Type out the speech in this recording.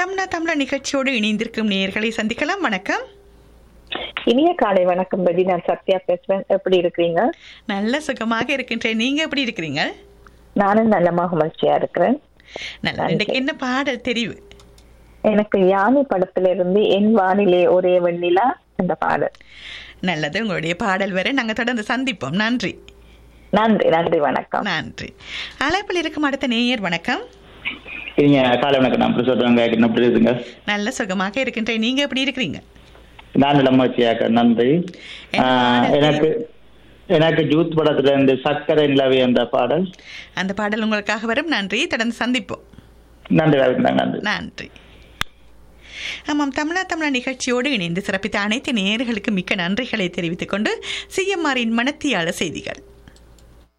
தமிழா தமிழா நிகழ்ச்சியோடு இணைந்திருக்கும் நேயர்களை சந்திக்கலாம் வணக்கம் இனிய காலை வணக்கம் பதி நான் சத்யா பேசுறேன் எப்படி இருக்கிறீங்க நல்ல சுகமாக இருக்கின்றேன் நீங்க எப்படி இருக்கிறீங்க நானும் நல்ல மகிழ்ச்சியா இருக்கிறேன் நல்ல இன்றைக்கு என்ன பாடல் தெரிவு எனக்கு யானை படத்துல இருந்து என் வானிலே ஒரே வெண்ணிலா அந்த பாடல் நல்லது உங்களுடைய பாடல் வரை நாங்க தொடர்ந்து சந்திப்போம் நன்றி நன்றி நன்றி வணக்கம் நன்றி அழைப்பில் இருக்கும் அடுத்த நேயர் வணக்கம் சரிங்க காலை வணக்கம் நான் புருஷோத்தம் கேட்கணும் எப்படி இருக்குங்க நல்ல சுகமாக இருக்கின்றேன் நீங்க எப்படி இருக்கிறீங்க நான் நிலமச்சியாக்க நன்றி என்ன ஆஹ், பாடல் எனக்கு எனக்கு ஜூத் படத்துல இருந்து சர்க்கரை நிலவே என்ற பாடல் அந்த பாடல் உங்களுக்காக வரும் நன்றி தொடர்ந்து சந்திப்போம் நன்றி ரவிந்தா நன்றி நன்றி ஆமாம் தமிழா தமிழா நிகழ்ச்சியோடு இணைந்து சிறப்பித்த அனைத்து நேயர்களுக்கு மிக்க நன்றிகளை தெரிவித்துக் கொண்டு சிஎம்ஆரின் மனத்தியாள செய்திகள்